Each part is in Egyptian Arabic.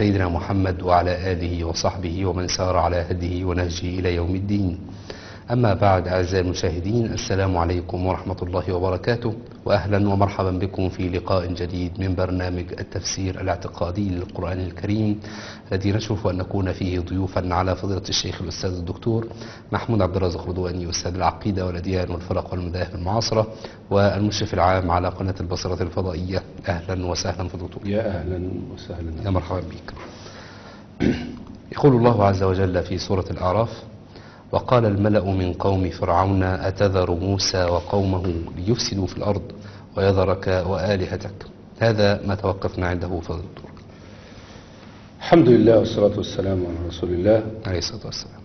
سيدنا محمد وعلى آله وصحبه ومن سار على هديه ونهجه إلى يوم الدين أما بعد أعزائي المشاهدين السلام عليكم ورحمة الله وبركاته وأهلا ومرحبا بكم في لقاء جديد من برنامج التفسير الاعتقادي للقرآن الكريم الذي نشرف أن نكون فيه ضيوفا على فضيلة الشيخ الأستاذ الدكتور محمود عبد الرازق رضواني أستاذ العقيدة والأديان والفرق والمذاهب المعاصرة والمشرف العام على قناة البصرة الفضائية أهلا وسهلا في الدكتور يا أهلا وسهلا يا مرحبا بك يقول الله عز وجل في سورة الأعراف وقال الملأ من قوم فرعون أتذر موسى وقومه ليفسدوا في الأرض ويذرك وآلهتك هذا ما توقفنا عنده فضل الدكتور الحمد لله والصلاة والسلام على رسول الله عليه الصلاة والسلام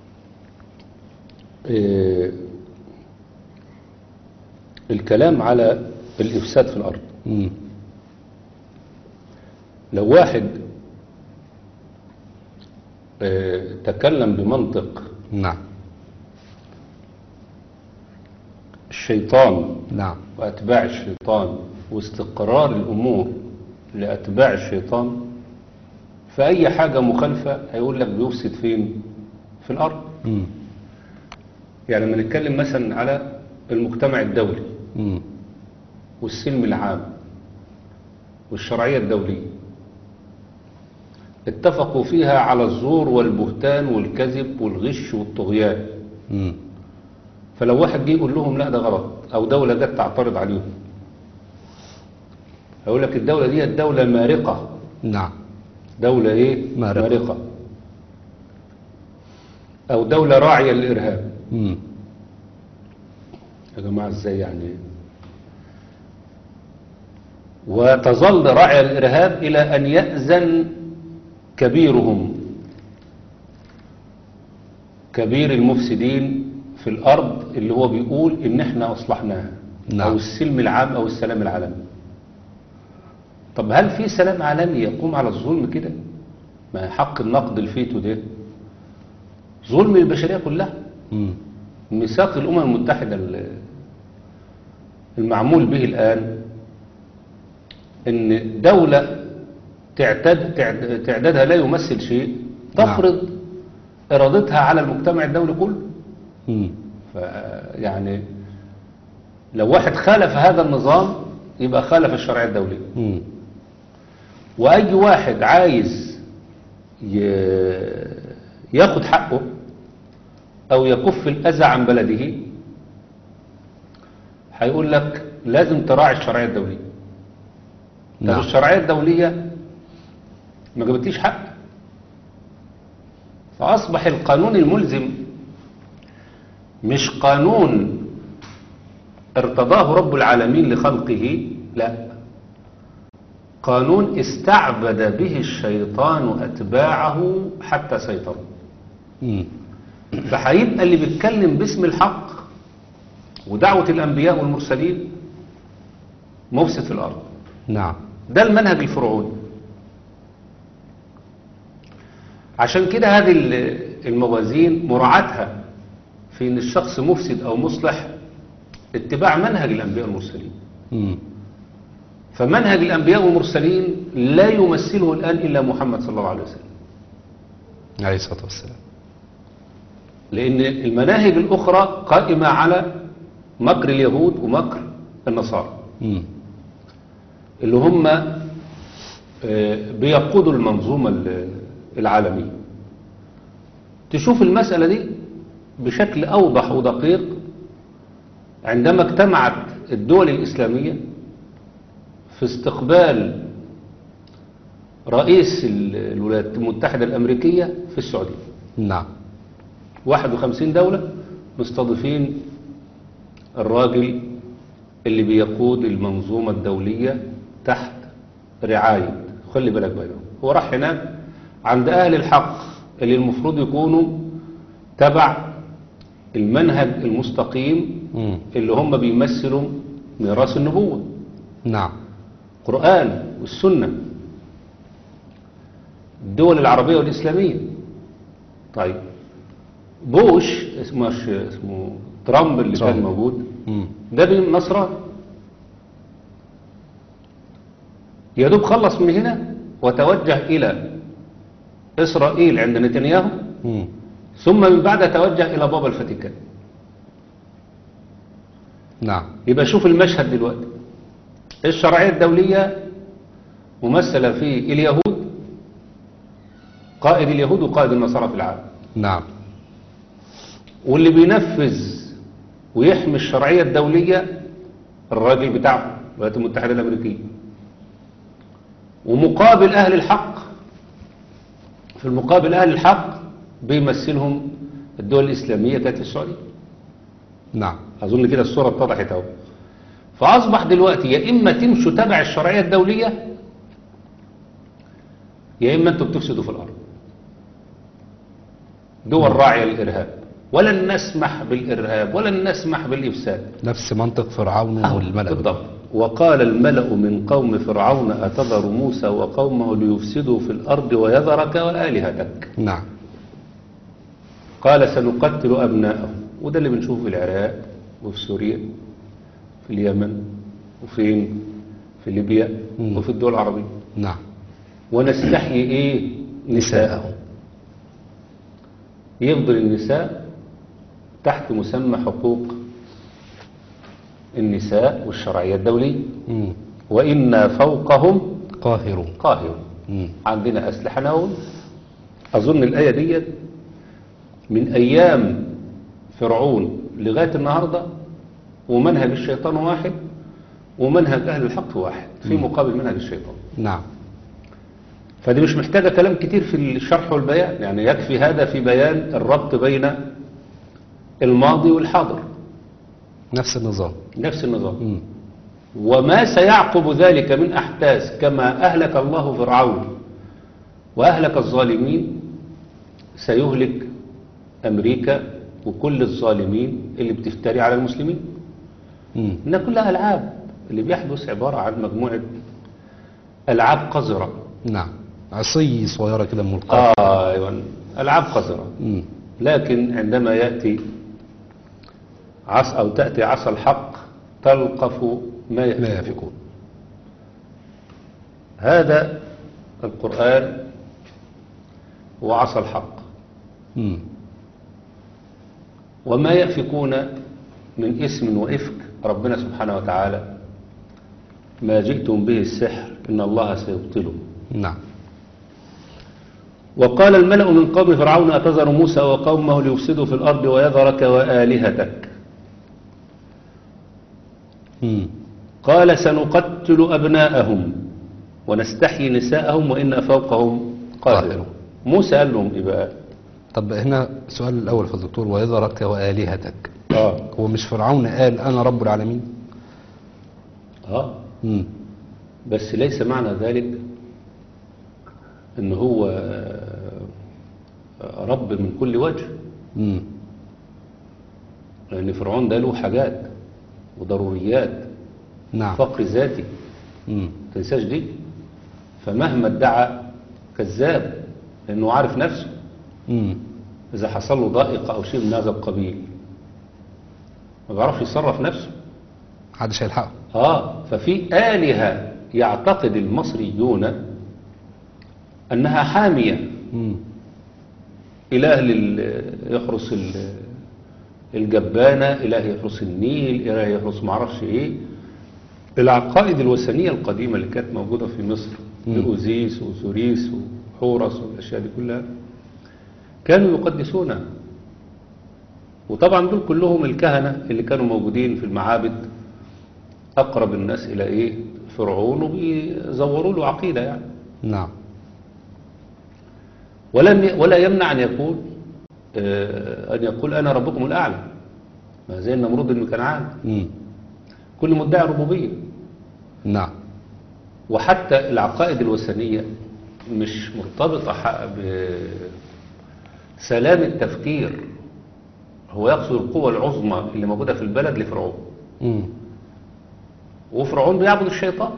إيه الكلام على الإفساد في الأرض مم. لو واحد إيه تكلم بمنطق نعم الشيطان نعم وأتباع الشيطان واستقرار الأمور لأتباع الشيطان فأي حاجة مخالفة هيقول لك بيفسد فين في الأرض مم. يعني لما نتكلم مثلا على المجتمع الدولي مم. والسلم العام والشرعية الدولية اتفقوا فيها على الزور والبهتان والكذب والغش والطغيان مم. فلو واحد جه يقول لهم لا ده غلط او دولة جت تعترض عليهم هيقول لك الدولة دي الدولة مارقة نعم دولة ايه مارقة. مارقة او دولة راعية للارهاب مم. يا جماعة ازاي يعني وتظل راعي الإرهاب إلى أن يأذن كبيرهم كبير المفسدين في الأرض اللي هو بيقول إن إحنا أصلحناها نعم. أو السلم العام أو السلام العالمي طب هل في سلام عالمي يقوم على الظلم كده ما حق النقد الفيتو ده ظلم البشرية كلها مم. ميثاق الأمم المتحدة ال- المعمول به الآن إن دولة تعتاد تعد- تعدادها لا يمثل شيء نعم. تفرض إرادتها على المجتمع الدولي كله مم. يعني لو واحد خالف هذا النظام يبقى خالف الشرعية الدولية مم. وأي واحد عايز ي- ياخد حقه أو يكف الأذى عن بلده هيقول لك لازم تراعي الشرعية الدولية طب نعم الشرعية الدولية ما جابتليش حق فأصبح القانون الملزم مش قانون ارتضاه رب العالمين لخلقه لا قانون استعبد به الشيطان أتباعه حتى سيطروا مم. فهيبقى اللي بيتكلم باسم الحق ودعوة الأنبياء والمرسلين مفسد في الأرض نعم ده المنهج الفرعوني عشان كده هذه ال- الموازين مراعاتها في ان الشخص مفسد او مصلح اتباع منهج الانبياء والمرسلين مم. فمنهج الانبياء والمرسلين لا يمثله الان الا محمد صلى الله عليه وسلم عليه الصلاة والسلام لان المناهج الاخرى قائمه على مكر اليهود ومكر النصارى مم. اللي هم آه، بيقودوا المنظومة ال- العالمية تشوف المسألة دي بشكل أوضح ودقيق عندما اجتمعت الدول الإسلامية في استقبال رئيس ال- الولايات المتحدة الأمريكية في السعودية نعم 51 دولة مستضيفين الراجل اللي بيقود المنظومة الدولية تحت رعاية خلي بالك بقى هو راح هناك عند أهل الحق اللي المفروض يكونوا تبع المنهج المستقيم مم. اللي هم بيمثلوا ميراث النبوة نعم القرآن والسنة الدول العربية والإسلامية طيب بوش اسمه اسمه ترامب اللي ترامب. كان موجود مم. ده بين نصراني يا دوب خلص من هنا وتوجه إلى إسرائيل عند نتنياهو مم. ثم من بعدها توجه إلى بابا الفاتيكان نعم يبقى شوف المشهد دلوقتي الشرعية الدولية ممثلة في اليهود قائد اليهود وقائد النصارى في العالم نعم واللي بينفذ ويحمي الشرعية الدولية الراجل بتاعه الولايات المتحدة الأمريكية ومقابل أهل الحق في المقابل أهل الحق بيمثلهم الدول الإسلامية كانت في السعودية نعم أظن كده الصورة اتضحت أهو فأصبح دلوقتي يا إما تمشوا تبع الشرعية الدولية يا إما أنتوا بتفسدوا في الأرض دول راعية للإرهاب ولن نسمح بالإرهاب ولن نسمح بالإفساد نفس منطق فرعون والملأ بالضبط وقال الملأ من قوم فرعون أتذر موسى وقومه ليفسدوا في الأرض ويذرك وآلهتك نعم قال سنقتل أبناءهم وده اللي بنشوفه في العراق وفي سوريا في اليمن وفين في ليبيا مم. وفي الدول العربية نعم ونستحيي ايه نساءهم يفضل النساء تحت مسمى حقوق النساء والشرعية الدولية مم. وإنا فوقهم قاهرون قاهرون مم. عندنا أسلحة نووية أظن الآية دي من أيام فرعون لغاية النهاردة ومنهج الشيطان واحد ومنهج أهل الحق واحد في مقابل منهج الشيطان نعم فدي مش محتاجة كلام كتير في الشرح والبيان يعني يكفي هذا في بيان الربط بين الماضي والحاضر نفس النظام نفس النظام مم. وما سيعقب ذلك من أحداث كما أهلك الله فرعون وأهلك الظالمين سيهلك أمريكا وكل الظالمين اللي بتفتري على المسلمين مم. إنها كلها ألعاب اللي بيحدث عبارة عن مجموعة ألعاب قذرة نعم عصي صغيرة كده ملقاة آه أيوة ألعاب قذرة مم. لكن عندما يأتي عص أو تأتي عصا الحق تلقف ما ما يفعل يفكون هذا القرآن هو عصا الحق مم. وما يأفكون من اسم وإفك ربنا سبحانه وتعالى ما جئتم به السحر إن الله سيبطله نعم وقال الملأ من قوم فرعون أتذر موسى وقومه ليفسدوا في الأرض ويذرك وآلهتك مم. قال سنقتل أبناءهم ونستحيي نساءهم وإنا فوقهم قاهرون قاهرون. موسى قال لهم إيه بقى طب هنا السؤال الأول في الدكتور ويذرك وآلهتك آه هو مش فرعون قال أنا رب العالمين آه مم. بس ليس معنى ذلك ان هو آه، رب من كل وجه مم. لان فرعون ده له حاجات وضروريات نعم فقر ذاتي مم. تنساش دي فمهما ادعى كذاب لانه عارف نفسه مم. اذا حصل له ضائقه او شيء من هذا القبيل ما بيعرفش يتصرف نفسه محدش هيلحقه اه ففي آلهة يعتقد المصريون أنها حامية مم. إله لل- يحرس ال- الجبانة إله يحرس النيل إله يحرس معرفش إيه العقائد الوثنية القديمة اللي كانت موجودة في مصر مم. لأوزيس وسوريس وحورس والأشياء دي كلها كانوا يقدسونها وطبعا دول كلهم الكهنة اللي كانوا موجودين في المعابد أقرب الناس إلى إيه فرعون وبيزوروا له عقيدة يعني نعم ولم ي... ولا يمنع أن يقول آه، أن يقول أنا ربكم الأعلى ما زي النمرود بن كنعان مم. كل مدعي ربوبية نعم وحتى العقائد الوثنية مش مرتبطة ح- بسلام التفكير هو يقصد القوة العظمى اللي موجودة في البلد لفرعون مم. وفرعون بيعبد الشيطان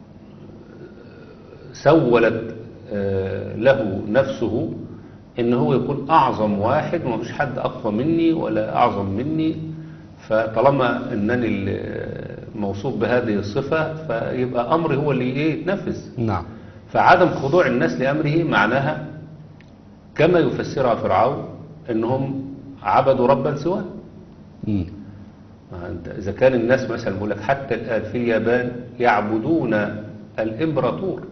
سولت آه، له نفسه ان هو يكون اعظم واحد ومفيش حد اقوى مني ولا اعظم مني فطالما انني ال- موصوف بهذه الصفة فيبقى امري هو اللي ايه يتنفذ نعم فعدم خضوع الناس لامره معناها كما يفسرها فرعون انهم عبدوا ربا سواه مم. ما أنت إذا كان الناس مثلا بيقول لك حتى الآن في اليابان يعبدون الإمبراطور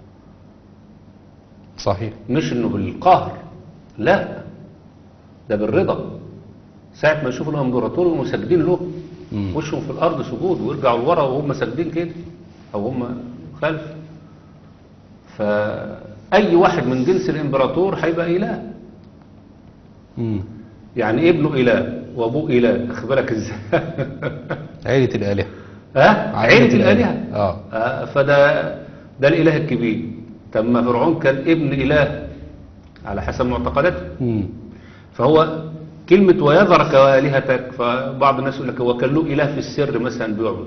صحيح مش إنه بالقهر لا ده بالرضا ساعة ما يشوفوا الإمبراطور يقوموا ساجدين له مم. وشهم في الأرض سجود ويرجعوا لورا وهم ساجدين كده أو هم خلف فأي واحد من جنس الإمبراطور هيبقى إله مم. يعني ابنه إله وأبوه إله أخد بالك إزاي عيلة الآلهة ها عائلة عيلة الآلهة. الآلهة آه. آه فده ده الإله الكبير طب ما فرعون كان ابن إله على حسب معتقداته مم. فهو كلمة ويذرك وآلهتك فبعض الناس يقول لك هو كان له إله في السر مثلا بيعبد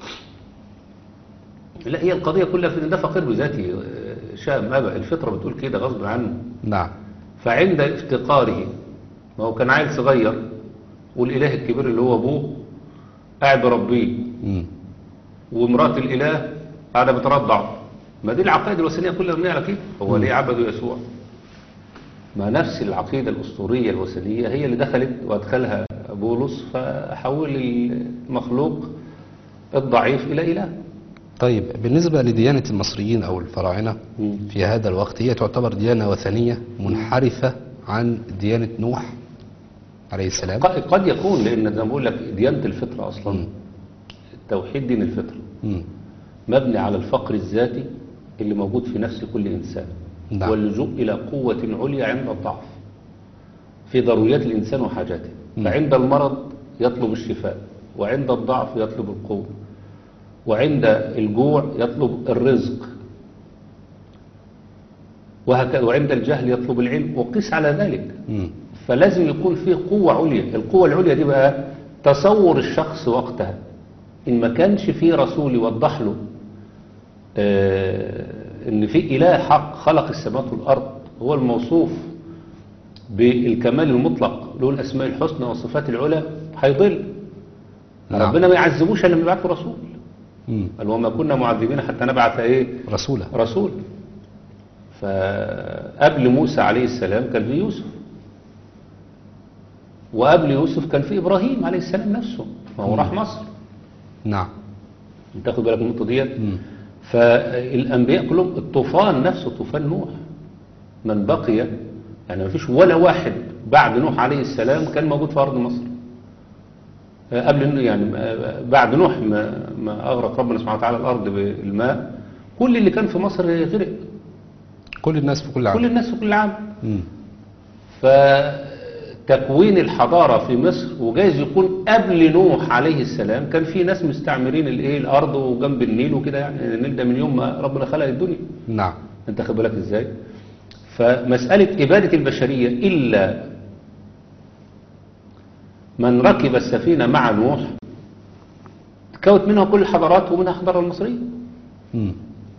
لا هي القضية كلها في إن ده فقير بذاته آه، شاء ما أبى الفطرة بتقول كده غصب عنه نعم فعند افتقاره ما هو كان عيل صغير والإله الكبير اللي هو أبوه قاعد بربيه مم. ومرات الإله قاعدة بترضع ما دي العقائد الوثنية كلها مبنية على كده هو ليه عبدوا يسوع ما نفس العقيدة الأسطورية الوثنية هي اللي دخلت وأدخلها بولس فحول المخلوق الضعيف إلى إله طيب بالنسبة لديانة المصريين أو الفراعنة مم. في هذا الوقت هي تعتبر ديانة وثنية منحرفة عن ديانة نوح عليه السلام قد قد يكون لأن زي ما بقول لك ديانة الفطرة أصلا مم. التوحيد دين الفطرة مم. مبني على الفقر الذاتي اللي موجود في نفس كل إنسان نعم. واللجوء إلى قوة عليا عند الضعف في ضروريات الإنسان وحاجاته مم. فعند المرض يطلب الشفاء وعند الضعف يطلب القوة وعند الجوع يطلب الرزق وهكذا وعند الجهل يطلب العلم وقس على ذلك مم. فلازم يكون فيه قوة عليا القوة العليا دي بقى تصور الشخص وقتها إن ما كانش فيه رسول يوضح له آه، إن في إله حق خلق السماوات والأرض هو الموصوف بالكمال المطلق له الأسماء الحسنى والصفات العلى هيضل نعم. ربنا ما يعذبوش إلا لما يبعث له رسول مم. قال وما كنا معذبين حتى نبعث إيه رسولا رسول فقبل موسى عليه السلام كان في يوسف وقبل يوسف كان في إبراهيم عليه السلام نفسه ما هو راح مصر نعم انت تاخد بالك من النقطة ديت مم. فالأنبياء كلهم الطوفان نفسه طوفان نوح من بقي يعني ما فيش ولا واحد بعد نوح عليه السلام كان موجود في أرض مصر آه، قبل إنه يعني آه، بعد نوح ما, ما أغرق ربنا سبحانه وتعالى الأرض بالماء كل اللي كان في مصر غرق كل الناس في كل عام كل الناس في كل عام مم. فتكوين الحضارة في مصر وجايز يكون قبل نوح عليه السلام كان في ناس مستعمرين الايه الارض وجنب النيل وكده يعني النيل ده من يوم ما ربنا خلق الدنيا نعم انت خد بالك ازاي فمسألة إبادة البشرية إلا من ركب السفينة مع نوح تكوت منها كل الحضارات ومنها الحضارة المصرية مم.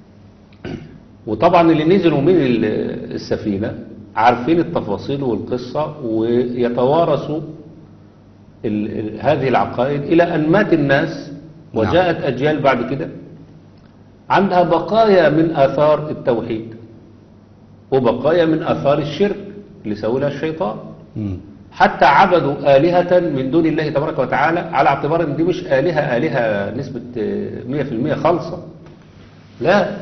وطبعا اللي نزلوا من ال- السفينة عارفين التفاصيل والقصة ويتوارثوا ال- ال- هذه العقائد إلى أن مات الناس وجاءت أجيال بعد كده عندها بقايا من آثار التوحيد وبقايا من آثار الشرك اللي سوولها الشيطان مم. حتى عبدوا آلهة من دون الله تبارك وتعالى على اعتبار ان دي مش آلهة آلهة نسبة آه، 100% خالصة لا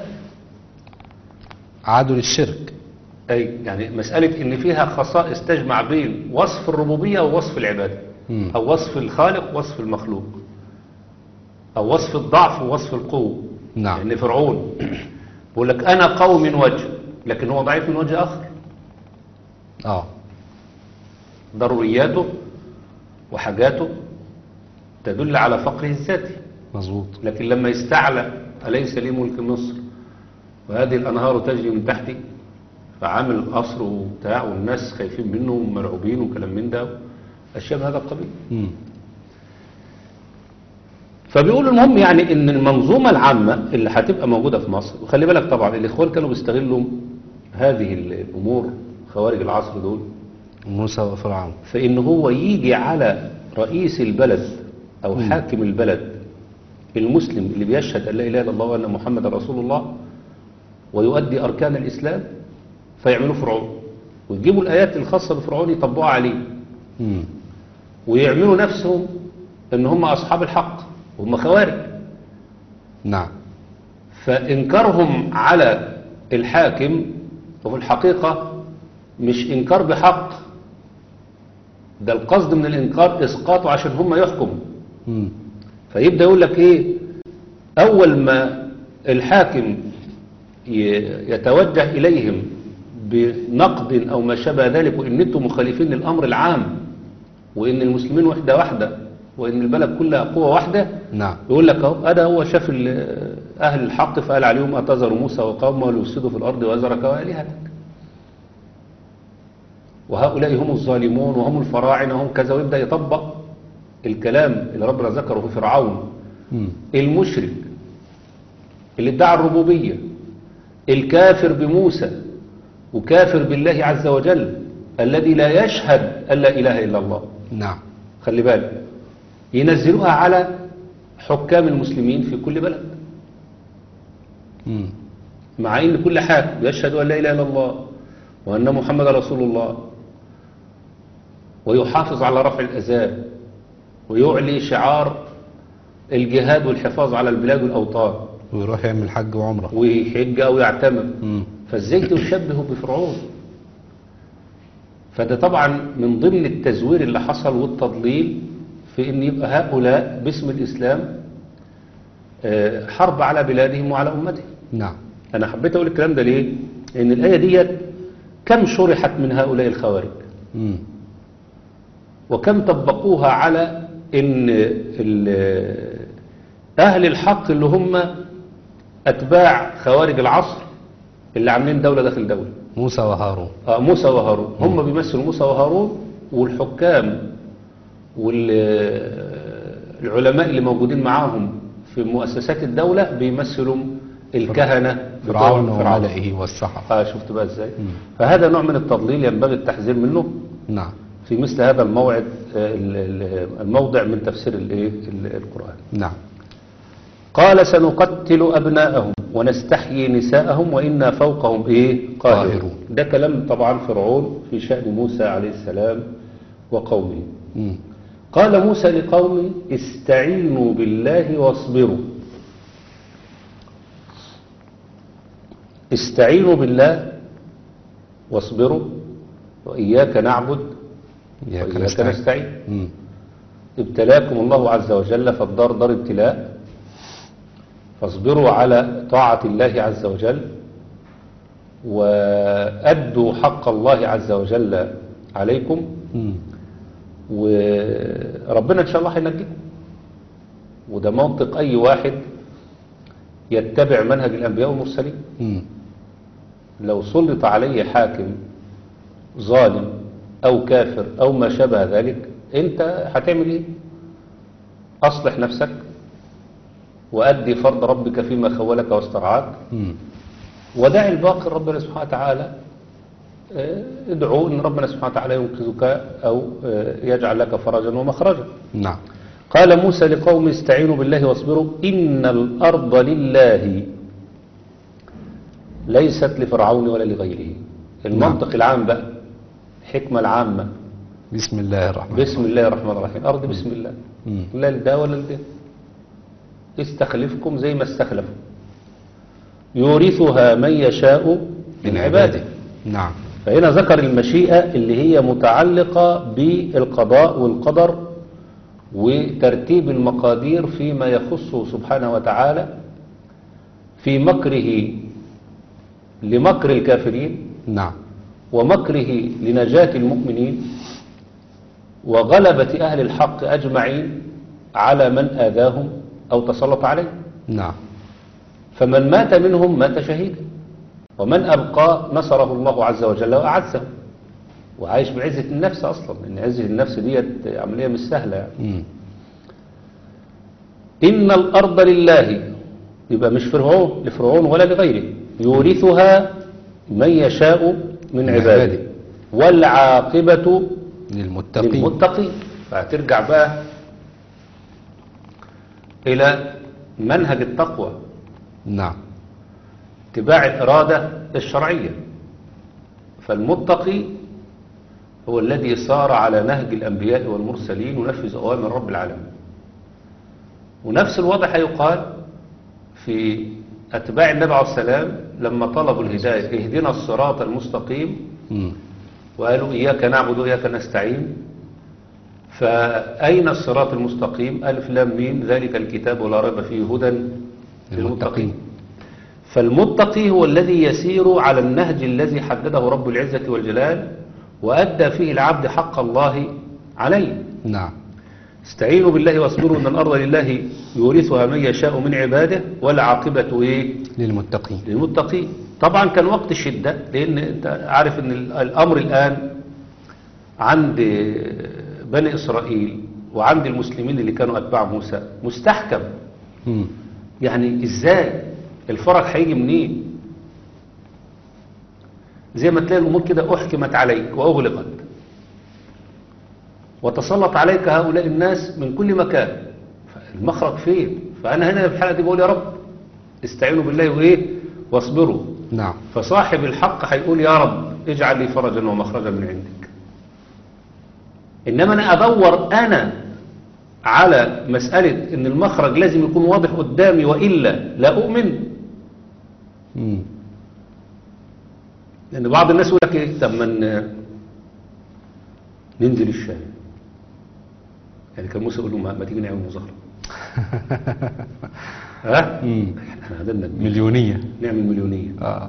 عادوا للشرك أي يعني مسألة إن فيها خصائص تجمع بين وصف الربوبية ووصف العبادة مم. أو وصف الخالق ووصف المخلوق أو وصف الضعف ووصف القوة نعم. يعني فرعون بيقول لك أنا قوي من وجه لكن هو ضعيف من وجه آخر اه ضرورياته وحاجاته تدل على فقره الذاتي مظبوط لكن لما يستعلى أليس لي ملك مصر وهذه الأنهار تجري من تحتي فعامل قصر وبتاع والناس خايفين منه ومرعوبين وكلام من ده أشياء من هذا القبيل مم. فبيقولوا المهم يعني ان المنظومة العامة اللي هتبقى موجودة في مصر وخلي بالك طبعا الاخوان كانوا بيستغلوا هذه الامور خوارج العصر دول موسى وفرعون فإن هو يجي على رئيس البلد أو حاكم البلد المسلم اللي بيشهد أن لا إله إلا الله وأن محمد رسول الله ويؤدي أركان الإسلام فيعملوا فرعون ويجيبوا الآيات الخاصة بفرعون يطبقوها عليه مم. ويعملوا نفسهم ان هم اصحاب الحق وهم خوارج نعم فانكارهم على الحاكم وفي الحقيقة مش انكار بحق ده القصد من الانكار اسقاطه عشان هم يحكموا مم. فيبدأ يقول لك ايه اول ما الحاكم ي- يتوجه اليهم بنقد او ما شابه ذلك وان انتم مخالفين للامر العام وان المسلمين وحده واحده وان البلد كلها قوه واحده نعم يقول لك اهو هذا هو شاف ال- اهل الحق فقال عليهم اتذر موسى وقومه ليفسدوا في الارض وازرك والهتك وهؤلاء هم الظالمون وهم الفراعنه وهم كذا ويبدا يطبق الكلام اللي ربنا ذكره في فرعون مم. المشرك اللي ادعى الربوبيه الكافر بموسى وكافر بالله عز وجل الذي لا يشهد ان لا اله الا الله نعم خلي بالك ينزلوها على حكام المسلمين في كل بلد مم. مع ان كل حاكم يشهد ان لا اله الا الله وان محمد رسول الله ويحافظ على رفع الاذان ويعلي شعار الجهاد والحفاظ على البلاد والاوطان ويروح يعمل حج وعمرة ويحج او يعتمر مم. فازاي تشبهه بفرعون فده طبعا من ضمن التزوير اللي حصل والتضليل في ان يبقى هؤلاء باسم الاسلام آه، حرب على بلادهم وعلى امتهم نعم انا حبيت اقول الكلام ده ليه ان الايه ديت كم شرحت من هؤلاء الخوارج مم. وكم طبقوها على ان ال- اهل الحق اللي هم اتباع خوارج العصر اللي عاملين دوله داخل دوله موسى وهارون آه، موسى وهارون هم بيمثلوا موسى وهارون والحكام والعلماء اللي موجودين معاهم في مؤسسات الدولة بيمثلوا الكهنة بتوع فرعون وملئه والسحرة اه شفت بقى ازاي فهذا نوع من التضليل ينبغي التحذير منه نعم في مثل هذا الموعد آه، ال- ال- الموضع من تفسير الايه ال- القرآن نعم قال سنقتل أبناءهم ونستحيي نساءهم وإنا فوقهم إيه قاهرون قاهرون. ده كلام طبعا فرعون في شأن موسى عليه السلام وقومه مم. قال موسى لقومه استعينوا بالله واصبروا استعينوا بالله واصبروا وإياك نعبد إياك وإياك نستعين نستعين مم. ابتلاكم الله عز وجل فالدار دار ابتلاء فاصبروا على طاعة الله عز وجل وأدوا حق الله عز وجل عليكم مم. وربنا إن شاء الله هينجيكم وده منطق أي واحد يتبع منهج الأنبياء والمرسلين مم. لو سلط عليه حاكم ظالم أو كافر أو ما شابه ذلك أنت هتعمل إيه أصلح نفسك وأدي فرض ربك فيما خولك واسترعاك مم. ودع الباقي ربنا سبحانه وتعالى آه، ادعو ان ربنا سبحانه وتعالى ينقذك او آه، يجعل لك فرجا ومخرجا نعم قال موسى لقوم استعينوا بالله واصبروا ان الارض لله ليست لفرعون ولا لغيره المنطق العام بقى الحكمه العامه بسم الله الرحمن الرحيم بسم الله الرحمن الرحيم الارض بسم الله مم. لا لده ولا لده استخلفكم زي ما استخلفوا يورثها من يشاء من عباده نعم فهنا ذكر المشيئة اللي هي متعلقة بالقضاء والقدر وترتيب المقادير فيما يخصه سبحانه وتعالى في مكره لمكر الكافرين نعم ومكره لنجاة المؤمنين وغلبة أهل الحق أجمعين على من آذاهم أو تسلط عليه نعم فمن مات منهم مات شهيدا ومن أبقى نصره الله عز وجل وأعزه وعايش بعزة النفس أصلا إن عزة النفس ديت عملية مش سهلة يعني. مم. إن الأرض لله يبقى مش فرعون لفرعون ولا لغيره يورثها من يشاء من من عباده عباده. والعاقبة للمتقين للمتقين فهترجع بقى إلى منهج التقوى نعم اتباع الإرادة الشرعية فالمتقي هو الذي سار على نهج الأنبياء والمرسلين ونفذ أوامر رب العالمين ونفس الوضع هيقال في أتباع النبي عليه السلام لما طلبوا الهداية اهدنا الصراط المستقيم مم. وقالوا إياك نعبد وإياك نستعين فأين الصراط المستقيم ألف لام ميم ذلك الكتاب ولا ريب فيه هدى للمتقين فالمتقي هو الذي يسير على النهج الذي حدده رب العزة والجلال وأدى فيه العبد حق الله عليه نعم استعينوا بالله واصبروا ان الارض لله يورثها من يشاء من عباده والعاقبه ايه للمتقين للمتقين طبعا كان وقت الشده لان انت عارف ان ال- الامر الان عند بني اسرائيل وعند المسلمين اللي كانوا اتباع موسى مستحكم مم. يعني ازاي الفرج هيجي منين زي ما تلاقي الامور كده احكمت عليك واغلقت وتسلط عليك هؤلاء الناس من كل مكان المخرج فين فانا هنا في الحلقه دي بقول يا رب استعينوا بالله وايه واصبروا نعم فصاحب الحق هيقول يا رب اجعل لي فرجا ومخرجا من عندك انما انا ادور انا على مسألة ان المخرج لازم يكون واضح قدامي وإلا لا أؤمن مم. لأن بعض الناس يقول لك ايه طب ما ن- ننزل الشارع يعني كان موسى يقول له ما, ما تيجي نعمل مظاهرة ها مم. احنا هدلنا مليونية نعمل مليونية آه.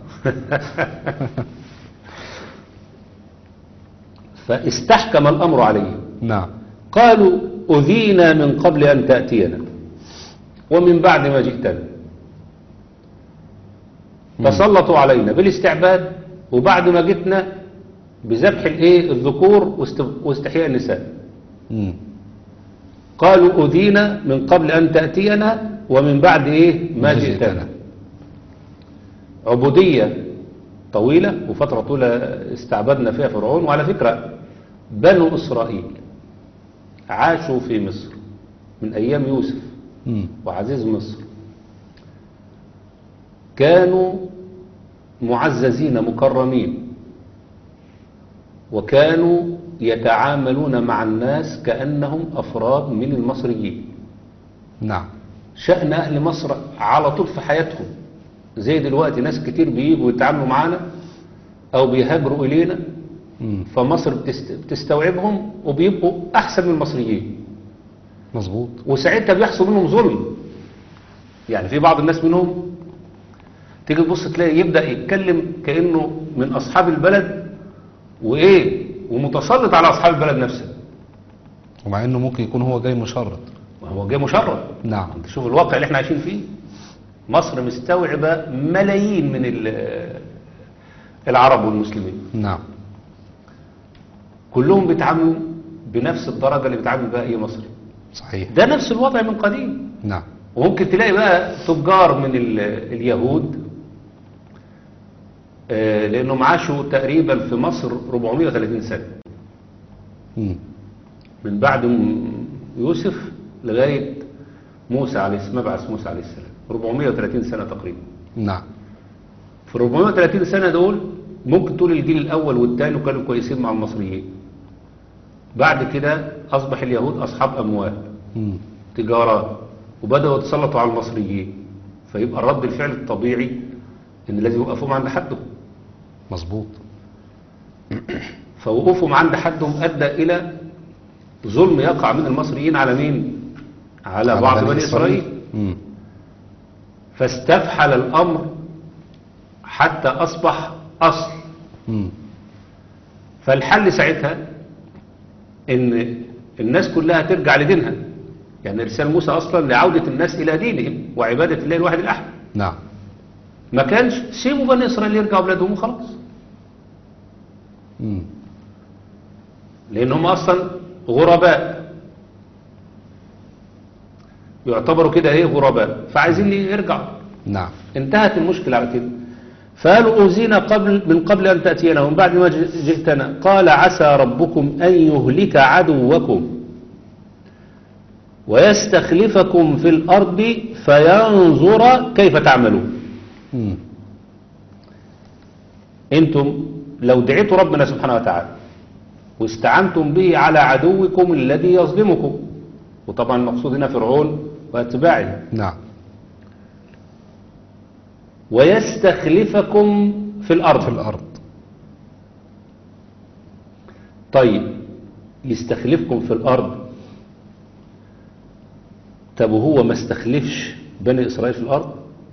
فاستحكم الأمر عليهم نعم قالوا أذينا من قبل أن تأتينا ومن بعد ما جئتنا فسلطوا علينا بالاستعباد وبعد ما جئتنا بذبح الايه الذكور واست- واستحياء النساء مم. قالوا أذينا من قبل أن تأتينا ومن بعد إيه ما ما جئتنا جئتنا. عبودية طويلة وفترة طويلة استعبدنا فيها فرعون وعلى فكرة بنو إسرائيل عاشوا في مصر من أيام يوسف مم. وعزيز مصر كانوا معززين مكرمين وكانوا يتعاملون مع الناس كأنهم أفراد من المصريين نعم شأن أهل مصر على طول في حياتهم زي دلوقتي ناس كتير بيجوا يتعاملوا معانا أو بيهاجروا إلينا مم. فمصر بتست... بتستوعبهم وبيبقوا أحسن من المصريين مظبوط وساعتها بيحصل منهم ظلم يعني في بعض الناس منهم تيجي تبص تلاقي يبدأ يتكلم كأنه من أصحاب البلد وإيه ومتسلط على أصحاب البلد نفسها ومع انه ممكن يكون هو جاي مشرد وهو جاي مشرد نعم انت شوف الواقع اللي احنا عايشين فيه مصر مستوعبة ملايين من ال- العرب والمسلمين نعم كلهم بيتعاملوا بنفس الدرجة اللي بيتعامل بها أي مصري صحيح ده نفس الوضع من قديم نعم وممكن تلاقي بقى تجار من ال- اليهود آه، لأنهم عاشوا تقريبا في مصر 430 سنة مم. من بعد م- يوسف لغاية موسى عليه السلام مبعث موسى عليه السلام 430 سنة تقريبا نعم في 430 سنة دول ممكن تقول الجيل الأول والثاني كانوا كويسين مع المصريين بعد كده أصبح اليهود أصحاب أموال مم. تجارات وبدأوا يتسلطوا على المصريين فيبقى الرد الفعل الطبيعي إن لازم يوقفوهم عند حدهم مظبوط فوقوفهم عند حدهم أدى إلى ظلم يقع من المصريين على مين؟ على, على بعض بني إسرائيل مم. فاستفحل الأمر حتى أصبح أصل مم. فالحل ساعتها ان الناس كلها ترجع لدينها يعني ارسال موسى اصلا لعودة الناس الى دينهم وعبادة الله الواحد الاحد نعم ما كانش سيبوا بني اسرائيل يرجعوا بلادهم وخلاص مم. لان هم اصلا غرباء يعتبروا كده ايه غرباء فعايزين يرجعوا نعم انتهت المشكلة على كده فقالوا أوزينا قبل من قبل أن تأتينا ومن بعد ما ج- جئتنا قال عسى ربكم أن يهلك عدوكم ويستخلفكم في الأرض فينظر كيف تعملون مم. أنتم لو دعيتوا ربنا سبحانه وتعالى واستعنتم به على عدوكم الذي يظلمكم وطبعا المقصود هنا فرعون واتباعه نعم ويستخلفكم في الأرض في الأرض طيب يستخلفكم في الأرض طب وهو ما استخلفش بني إسرائيل في الأرض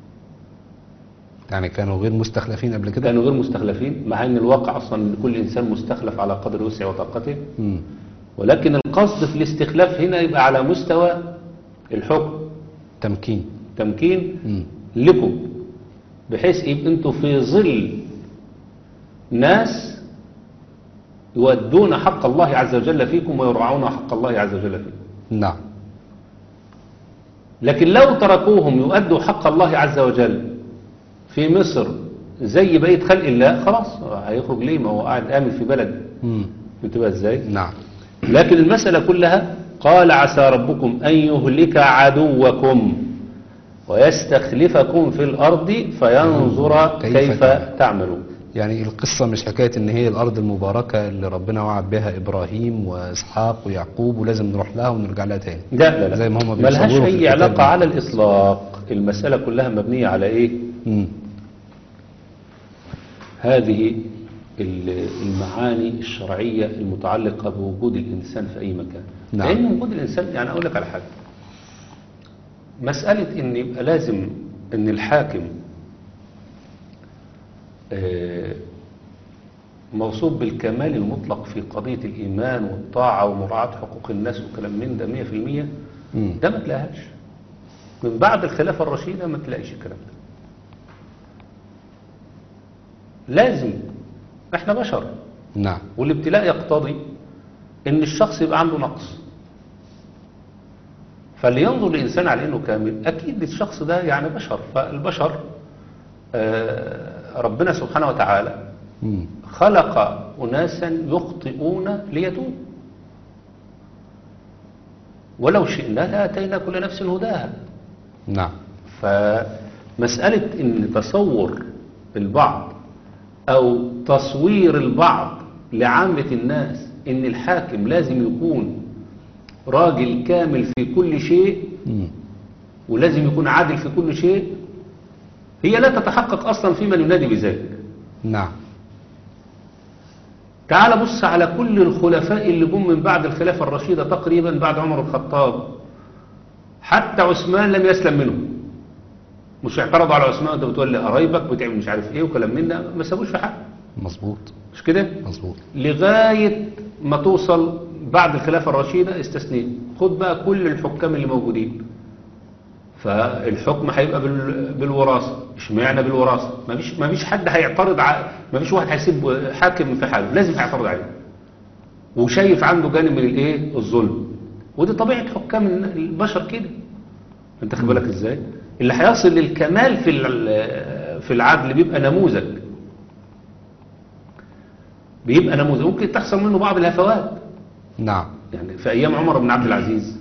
يعني كانوا غير مستخلفين قبل كده كانوا غير مستخلفين مع أن الواقع أصلا إن كل إنسان مستخلف على قدر وسعه وطاقته مم. ولكن القصد في الاستخلاف هنا يبقى على مستوى الحكم تمكين تمكين مم. لكم بحيث يبقى انتوا في ظل ناس يؤدون حق الله عز وجل فيكم ويرعون حق الله عز وجل فيكم نعم لكن لو تركوهم يؤدوا حق الله عز وجل في مصر زي بقية خلق الله خلاص هيخرج ليه ما هو قاعد آمن في بلد مم. بتبقى ازاي نعم لكن المسألة كلها قال عسى ربكم أن يهلك عدوكم ويستخلفكم في الأرض فينظر كيف كيف تعمل. تعملون يعني القصة مش حكاية ان هي الارض المباركة اللي ربنا وعد بها ابراهيم واسحاق ويعقوب ولازم نروح لها ونرجع لها تاني لا لا لا زي ما هم ملهاش بيصوروا في أي الكتاب علاقة ده. على الإطلاق المسألة كلها مبنية على إيه مم. هذه ال- المعاني الشرعية المتعلقة بوجود الإنسان في أي مكان نعم. لأن وجود الإنسان يعني أقول لك على حاجة مسألة إن يبقى لازم إن الحاكم آه، موصوف بالكمال المطلق في قضية الإيمان والطاعة ومراعاة حقوق الناس وكلام من ده 100% مم. ده ما تلاقيهاش من بعد الخلافة الرشيدة ما تلاقيش الكلام ده لازم احنا بشر نعم والابتلاء يقتضي ان الشخص يبقى عنده نقص فلينظر الانسان على انه كامل اكيد الشخص ده يعني بشر فالبشر آه، ربنا سبحانه وتعالى مم. خلق اناسا يخطئون ليتوبوا ولو شئنا لاتينا كل نفس هداها نعم فمسألة ان تصور البعض او تصوير البعض لعامة الناس ان الحاكم لازم يكون راجل كامل في كل شيء مم. ولازم يكون عادل في كل شيء هي لا تتحقق اصلا في من ينادي بذلك نعم تعال بص على كل الخلفاء اللي جم من بعد الخلافة الرشيدة تقريبا بعد عمر الخطاب حتى عثمان لم يسلم منهم مش اعترضوا على عثمان انت بتقول لي قرايبك بتعمل مش عارف ايه وكلام من ده ما سابوش في حق مظبوط مش كده مظبوط لغاية ما توصل بعد الخلافة الرشيدة استثنيت خد بقى كل الحكام اللي موجودين فالحكم هيبقى بال- بالوراثة اشمعنى بالوراثة ما فيش ما فيش حد هيعترض ع... ما فيش واحد هيسيب حاكم في حاله لازم هيعترض عليه وشايف عنده جانب من الايه الظلم ودي طبيعة حكام البشر كده انت خد بالك ازاي اللي هيصل للكمال في ال- في العدل بيبقى نموذج بيبقى نموذج ممكن تحصل منه بعض الهفوات نعم يعني في أيام عمر بن عبد العزيز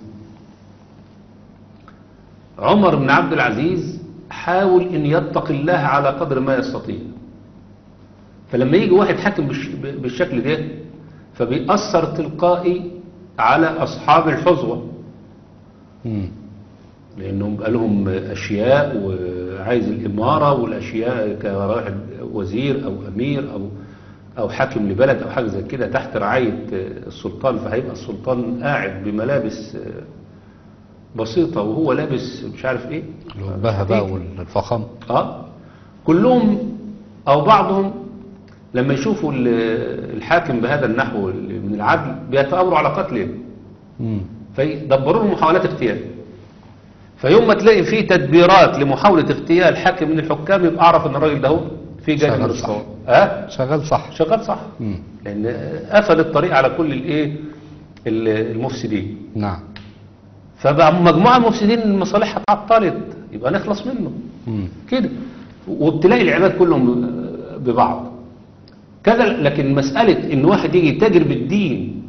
عمر بن عبد العزيز حاول أن يتقي الله على قدر ما يستطيع فلما يجي واحد حاكم بالش- بالشكل ده فبيأثر تلقائي على أصحاب الحظوة مم. لأنهم بقى لهم أشياء وعايز الإمارة والأشياء كواحد وزير أو أمير أو أو حاكم لبلد أو حاجة زي كده تحت رعاية السلطان فهيبقى السلطان قاعد بملابس بسيطة وهو لابس مش عارف إيه الوباهة بقى والفخم اه كلهم او بعضهم لما يشوفوا ال- الحاكم بهذا النحو من العدل بيتامروا على قتله مم. فيدبروا له محاولات اغتيال فيوم ما تلاقي فيه تدبيرات لمحاولة اغتيال حاكم من الحكام يبقى اعرف ان الراجل ده هو في جانب من شغال صح. الصواب اه شغال صح شغال صح مم. لان قفل الطريق على كل الايه ال- المفسدين نعم فبقى مجموعة المفسدين مصالحها اتعطلت يبقى نخلص منه مم. كده وابتلاء العباد كلهم ببعض كذا لكن مسألة ان واحد يجي يتاجر بالدين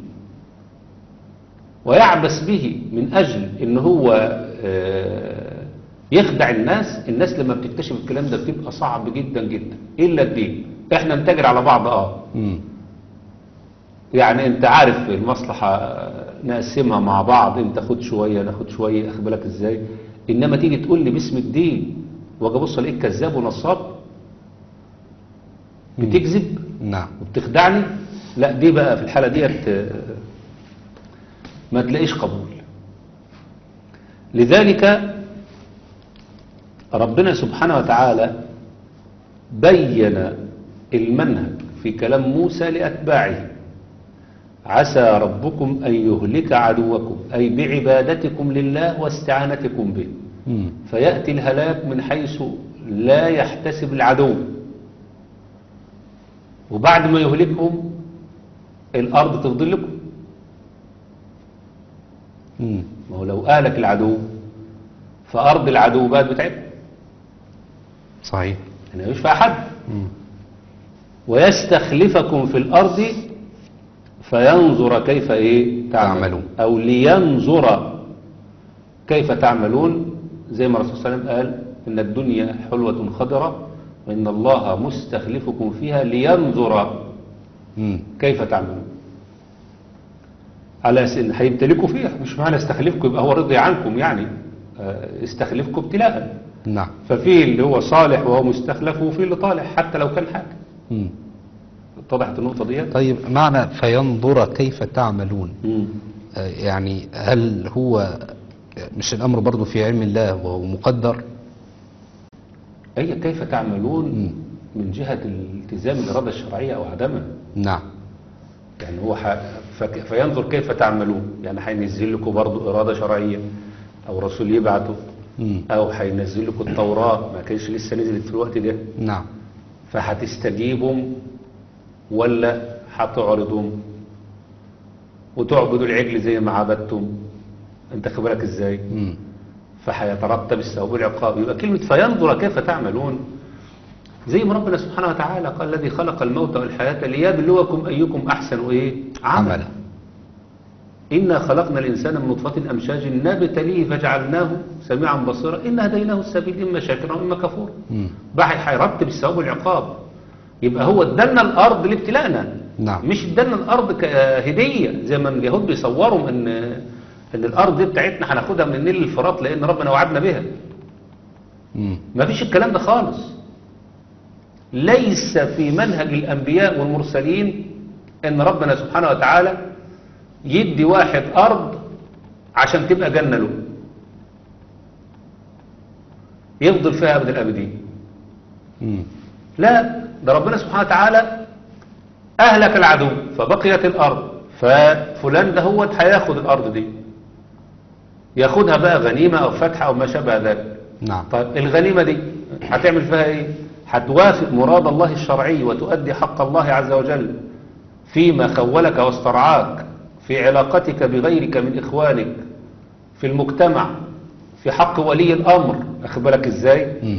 ويعبث به من اجل ان هو آه، يخدع الناس الناس لما بتكتشف الكلام ده بتبقى صعب جدا جدا الا الدين احنا نتاجر على بعض اه مم. يعني انت عارف المصلحة نقسمها مع بعض انت خد شوية ناخد شوية اخد بالك ازاي انما تيجي تقول لي باسم الدين واجي ابص الاقيك كذاب ونصاب بتكذب نعم وبتخدعني لا دي بقى في الحالة ديت آه، ما تلاقيش قبول لذلك ربنا سبحانه وتعالى بين المنهج في كلام موسى لأتباعه عسى ربكم أن يهلك عدوكم أي بعبادتكم لله واستعانتكم به مم. فيأتي الهلاك من حيث لا يحتسب العدو وبعد ما يهلكهم الأرض تفضل لكم مم. ما هو لو أهلك العدو فأرض العدو بقت بتاعتكم صحيح يعني مش فيها حد مم. ويستخلفكم في الأرض فينظر كيف إيه تعملون. أو لينظر كيف تعملون زي ما الرسول صلى الله عليه وسلم قال إن الدنيا حلوة خضرة وإن الله مستخلفكم فيها لينظر مم. كيف تعملون على أساس إن هيبتلكوا فيها مش معنى استخلفكم يبقى هو رضي عنكم يعني آه، استخلفكم ابتلاء نعم ففي اللي هو صالح وهو مستخلف وفي اللي طالح حتى لو كان حاكم مم. اتضحت النقطة دي طيب معنى فينظر كيف تعملون مم. آه، يعني هل هو مش الأمر برضو في علم الله وهو مقدر هي كيف تعملون مم. من جهة الالتزام الإرادة الشرعية أو عدمها نعم يعني هو ح... فك... فينظر كيف تعملون يعني هينزل لكم برضه إرادة شرعية أو رسول يبعته مم. أو هينزل لكم التوراة ما كانش لسه نزلت في الوقت ده نعم فهتستجيبوا ولا هتعرضوا وتعبدوا العجل زي ما عبدتم انت خبرك ازاي مم. فهيترتب الثواب والعقاب يبقى كلمة فينظر كيف تعملون زي ما ربنا سبحانه وتعالى قال الذي خلق الموت والحياة ليبلوكم أيكم أحسن إيه عملا عملا إنا خلقنا الإنسان من نطفة أمشاج نبتليه فجعلناه سميعا بصيرا إن هديناه السبيل إما شاكرا وإما كفورا مم. بقى هيرتب الثواب والعقاب يبقى هو ادالنا الأرض لابتلاءنا نعم مش ادالنا الأرض كهدية زي ما اليهود بيصوروا إن إن الأرض دي بتاعتنا هناخدها من النيل للفرات لأن ربنا وعدنا بها مم. ما فيش الكلام ده خالص ليس في منهج الأنبياء والمرسلين أن ربنا سبحانه وتعالى يدي واحد أرض عشان تبقى جنة له يفضل فيها أبد الأبدين مم. لا ده ربنا سبحانه وتعالى أهلك العدو فبقيت الأرض ففلان ده هو هياخد الأرض دي ياخدها بقى غنيمة أو فتحة أو ما شابه ذلك نعم طيب الغنيمة دي هتعمل فيها ايه هتوافق مراد الله الشرعي وتؤدي حق الله عز وجل فيما خولك واسترعاك في علاقتك بغيرك من إخوانك في المجتمع في حق ولي الأمر أخبرك إزاي مم.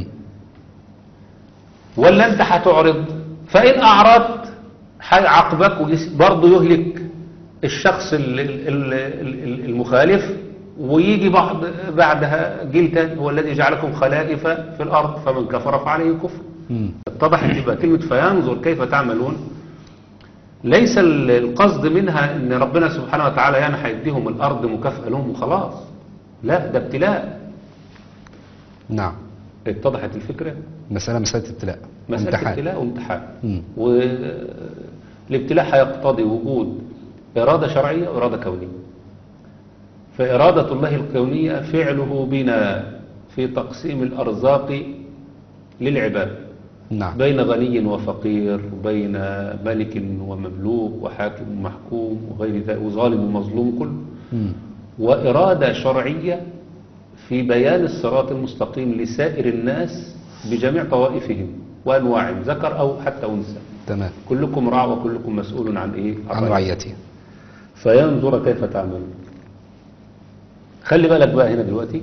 ولا أنت هتعرض فإن أعرضت هيعاقبك برضه يهلك الشخص ال- ال- ال- ال- المخالف ويجي بعد بعدها جيل تاني هو الذي جعلكم خلائف في الأرض فمن كفر فعليه كفر مم. اتضحت يبقى كلمة فينظر كيف تعملون ليس ال- القصد منها ان ربنا سبحانه وتعالى يعني هيديهم الارض مكافأة لهم وخلاص لا ده ابتلاء نعم اتضحت الفكرة مسألة مسألة ابتلاء مسألة امتحان. ابتلاء وامتحان مم. والابتلاء هيقتضي وجود إرادة شرعية وإرادة كونية فإرادة الله الكونية فعله بنا في تقسيم الأرزاق للعباد نعم بين غني وفقير وبين ملك ومملوك وحاكم ومحكوم وغير ذلك وظالم ومظلوم كله مم. وإرادة شرعية في بيان الصراط المستقيم لسائر الناس بجميع طوائفهم وأنواعهم ذكر أو حتى أنثى تمام كلكم راع وكلكم مسؤول عن إيه عن رعيته فينظر كيف تعملون خلي بالك بقى هنا دلوقتي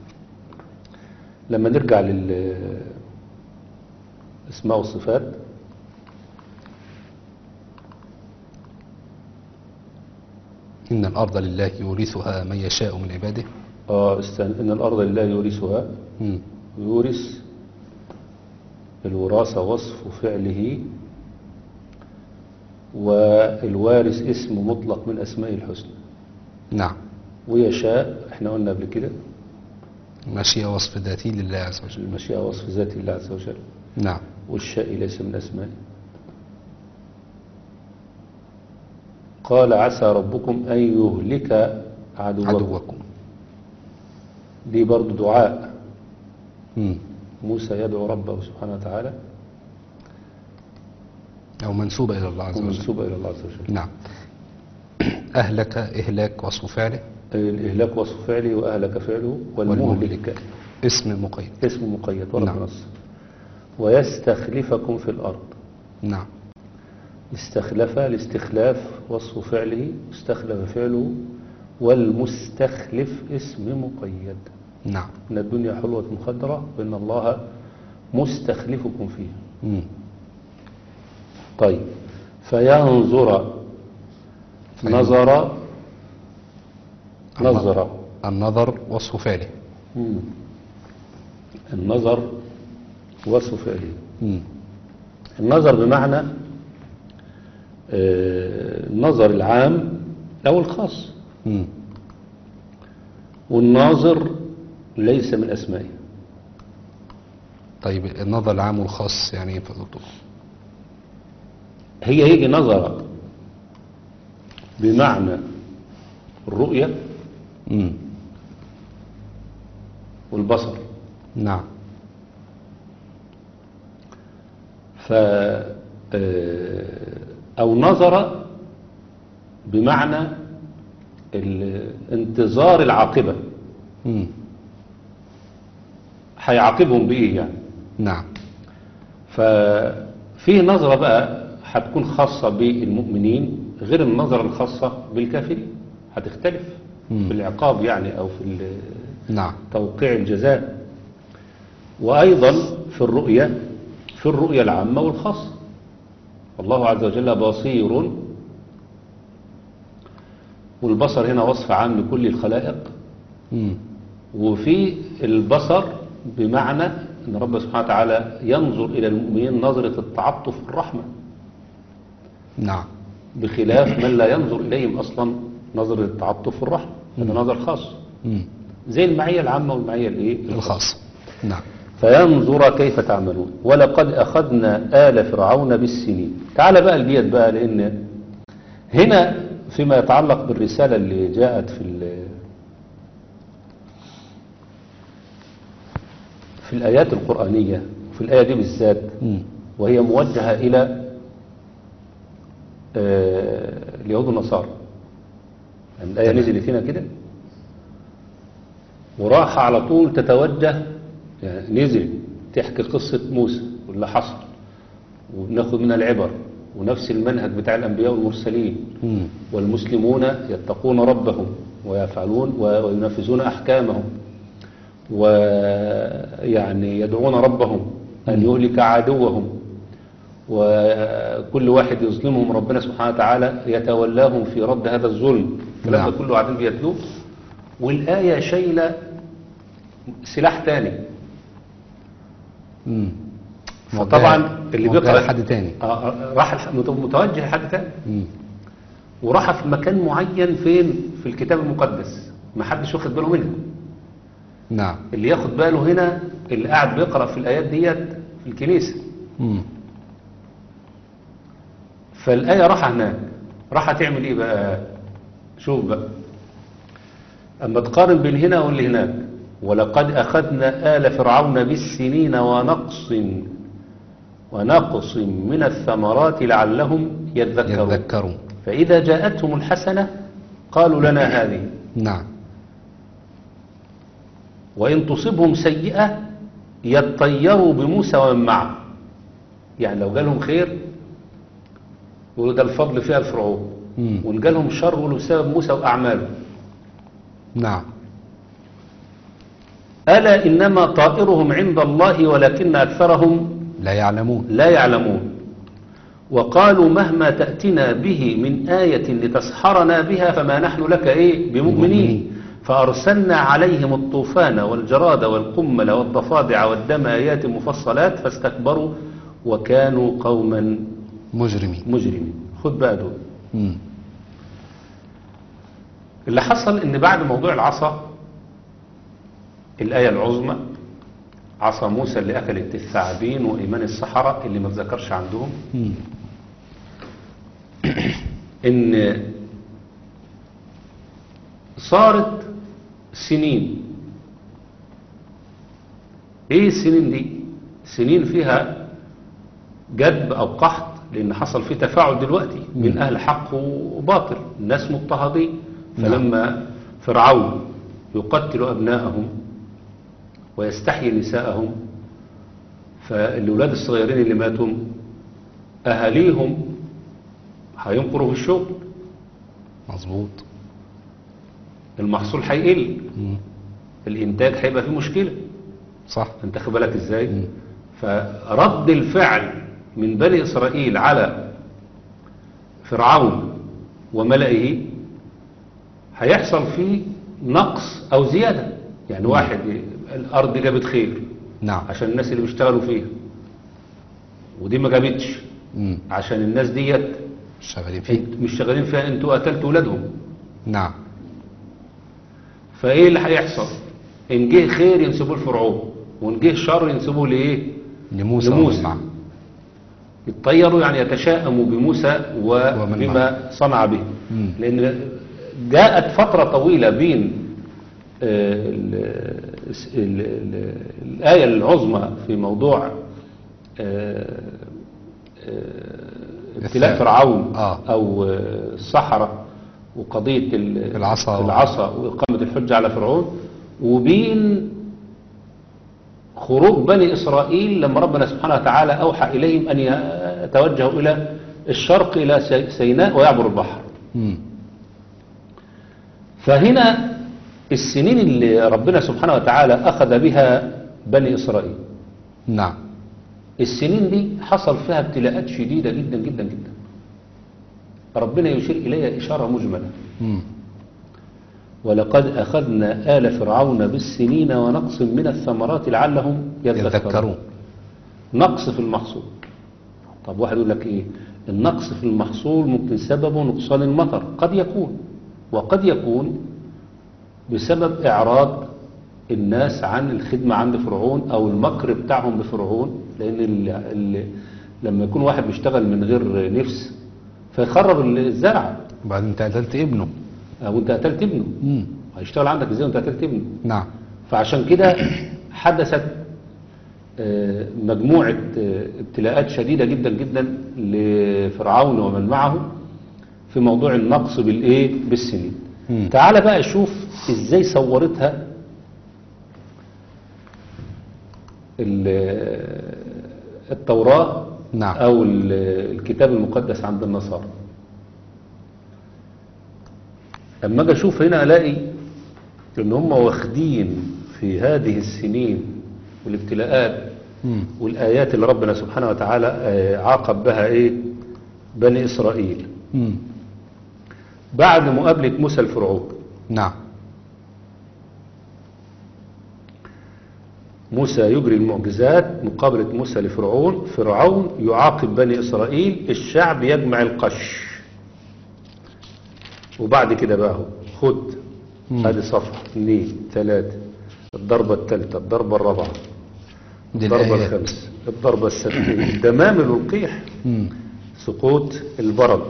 لما نرجع لل اسماء والصفات إن الأرض لله يورثها من يشاء من عباده اه استنى ان الارض لله يورثها مم. يورث الوراثة وصف فعله والوارث اسم مطلق من أسماء الحسنى نعم ويشاء احنا قلنا قبل كده مشيئة وصف ذاتي لله عز وجل المشيئة وصف ذات الله عز وجل نعم والشاء ليس من أسمائه قال عسى ربكم أن يهلك عدوكم عدوكم دي برضو دعاء مم. موسى يدعو ربه سبحانه وتعالى أو منسوبة إلى الله عز وجل ومنسوبة إلى الله عز وجل نعم أهلك إهلاك وصف فعله الإهلاك وصف فعله وأهلك فعله والمهلك اسم مقيد اسم مقيد ورد نعم. نص ويستخلفكم في الأرض نعم استخلف الاستخلاف وصف فعله استخلف فعله والمستخلف اسم مقيد نعم إن الدنيا حلوة خضراء وإن الله مستخلفكم فيها مم. طيب فينظر فين- نظر نظر النظر وصف فعله مم. النظر وصف فعله مم. النظر بمعنى آه، النظر العام أو الخاص مم. والناظر ليس من أسمائه طيب النظر العام والخاص يعني ايه يا دكتور هي يجي نظر بمعنى الرؤية مم. والبصر نعم ف آه، أو نظر بمعنى ال- انتظار العاقبة مم. هيعاقبهم بإيه يعني نعم ففي نظرة بقى هتكون خاصة بالمؤمنين غير النظرة الخاصة بالكافرين هتختلف مم. في العقاب يعني أو في ال- نعم توقيع الجزاء وأيضا في الرؤية في الرؤية العامة والخاصة الله عز وجل بصير والبصر هنا وصف عام لكل الخلائق مم. وفي البصر بمعنى أن رب سبحانه وتعالى ينظر إلى المؤمنين نظرة التعطف والرحمة نعم بخلاف من لا ينظر إليهم أصلا نظرة التعطف والرحمة هذا نظر خاص مم. زي المعية العامة والمعية الإيه؟ الخاص نعم فينظر كيف تعملون ولقد أخذنا آل فرعون بالسنين تعال بقى البيت بقى لأن هنا فيما يتعلق بالرسالة اللي جاءت في ال- في الآيات القرآنية في الآية دي بالذات مم. وهي موجهة إلى آه، اليهود والنصارى يعني الآية نزلت هنا كده وراح على طول تتوجه يعني نزل تحكي قصة موسى واللي حصل وناخد منها العبر ونفس المنهج بتاع الأنبياء والمرسلين مم. والمسلمون يتقون ربهم ويفعلون وينفذون أحكامهم ويعني يدعون ربهم أن يهلك عدوهم وكل واحد يظلمهم ربنا سبحانه وتعالى يتولاهم في رد هذا الظلم الكلام نعم. ده كله قاعدين بيتلوه والآية شايلة سلاح تاني مم. فطبعا اللي موجهة بيقرأ لحد تاني آه، آه، راح الح- مت- متوجه لحد تاني مم. وراح في مكان معين فين في الكتاب المقدس ما حدش واخد باله منه نعم اللي ياخد باله هنا اللي قاعد بيقرأ في الآيات ديت في الكنيسة مم. فالآية راح هناك راح تعمل ايه بقى شوف بقى اما تقارن بين هنا واللي هناك ولقد أخذنا آل فرعون بالسنين ونقص ونقص من الثمرات لعلهم يذكرون يتذكرون فإذا جاءتهم الحسنة قالوا لنا هذه نعم وإن تصبهم سيئة يطيروا بموسى ومن معه يعني لو جالهم خير يقولوا ده الفضل فيها الفرعون مم. وإن جالهم شر يقولوا بسبب موسى وأعماله نعم ألا إنما طائرهم عند الله ولكن أكثرهم لا يعلمون لا يعلمون وقالوا مهما تأتنا به من آية لتسحرنا بها فما نحن لك إيه بمؤمنين بمؤمنين. فأرسلنا عليهم الطوفان والجراد والقمل والضفادع والدم آيات مفصلات فاستكبروا وكانوا قوما مجرمين مجرمين خد بقى دول مم. اللي حصل ان بعد موضوع العصا الآية العظمى عصا موسى اللي أكلت الثعابين وإيمان السحرة اللي ما تذكرش عندهم مم. ان صارت سنين ايه السنين دي سنين فيها جدب او قحط لان حصل فيه تفاعل دلوقتي من اهل حق وباطل الناس مضطهدين فلما فرعون يقتل ابناءهم ويستحيي نساءهم فالاولاد الصغيرين اللي ماتوا اهاليهم هينقروا في الشغل مظبوط المحصول هيقل مم. الانتاج هيبقى فيه مشكله صح انت خد بالك ازاي مم. فرد الفعل من بني اسرائيل على فرعون وملئه هيحصل فيه نقص او زياده يعني واحد الارض جابت خير نعم عشان الناس اللي بيشتغلوا فيها ودي ما جابتش مم. عشان الناس ديت شغالين فيه مش شغالين فيها انتوا قتلتوا ولادهم نعم فايه اللي هيحصل ان جه خير ينسبوه لفرعون وان جه شر ينسبوه لايه لموسى لموسى. ومن معه. يتطيروا يعني يتشاءموا بموسى ومن وبما صنع به مم. لان جاءت فتره طويله بين آه، ال- ال- ال- الايه العظمى في موضوع آه، آه، ابتلاء الث- فرعون آه. او آه، السحره وقضيه ال- العصا و- العصا واقامه الحجه على فرعون وبين خروج بني إسرائيل لما ربنا سبحانه وتعالى أوحى إليهم أن يتوجهوا إلى الشرق إلى سي- سيناء ويعبروا البحر مم. فهنا السنين اللي ربنا سبحانه وتعالى أخذ بها بني إسرائيل نعم السنين دي حصل فيها ابتلاءات شديدة جدا جدا جدا ربنا يشير إليها إشارة مجملة مم. ولقد أخذنا آل فرعون بالسنين ونقص من الثمرات لعلهم يذكرون يتذكرون نقص في المحصول طب واحد يقول لك ايه النقص في المحصول ممكن سببه نقصان المطر قد يكون وقد يكون بسبب اعراض الناس عن الخدمة عند فرعون او المكر بتاعهم بفرعون لان ال ال لما يكون واحد بيشتغل من غير نفس فيخرب الزرع وبعدين انت قتلت ابنه او انت قتلت ابنه مم. هيشتغل عندك ازاي وانت قتلت ابنه نعم فعشان كده حدثت آه، مجموعة آه، ابتلاءات شديدة جدا جدا لفرعون ومن معه في موضوع النقص بالايه بالسنين مم. تعال بقى شوف ازاي صورتها ال- التوراة نعم. او ال- الكتاب المقدس عند النصارى اما اجي اشوف هنا الاقي ان هم واخدين في هذه السنين والابتلاءات مم. والايات اللي ربنا سبحانه وتعالى آه، عاقب بها ايه بني اسرائيل مم. بعد مقابلة موسى الفرعون نعم موسى يجري المعجزات مقابلة موسى لفرعون فرعون يعاقب بني إسرائيل الشعب يجمع القش وبعد كده بقى هو خد مم. ادي صفحة اثنين ثلاثة الضربة الثالثة الضربة الرابعة دي الضربة الآيات الخامسة الضربة السادسة الدمامل والقيح مم. سقوط البرد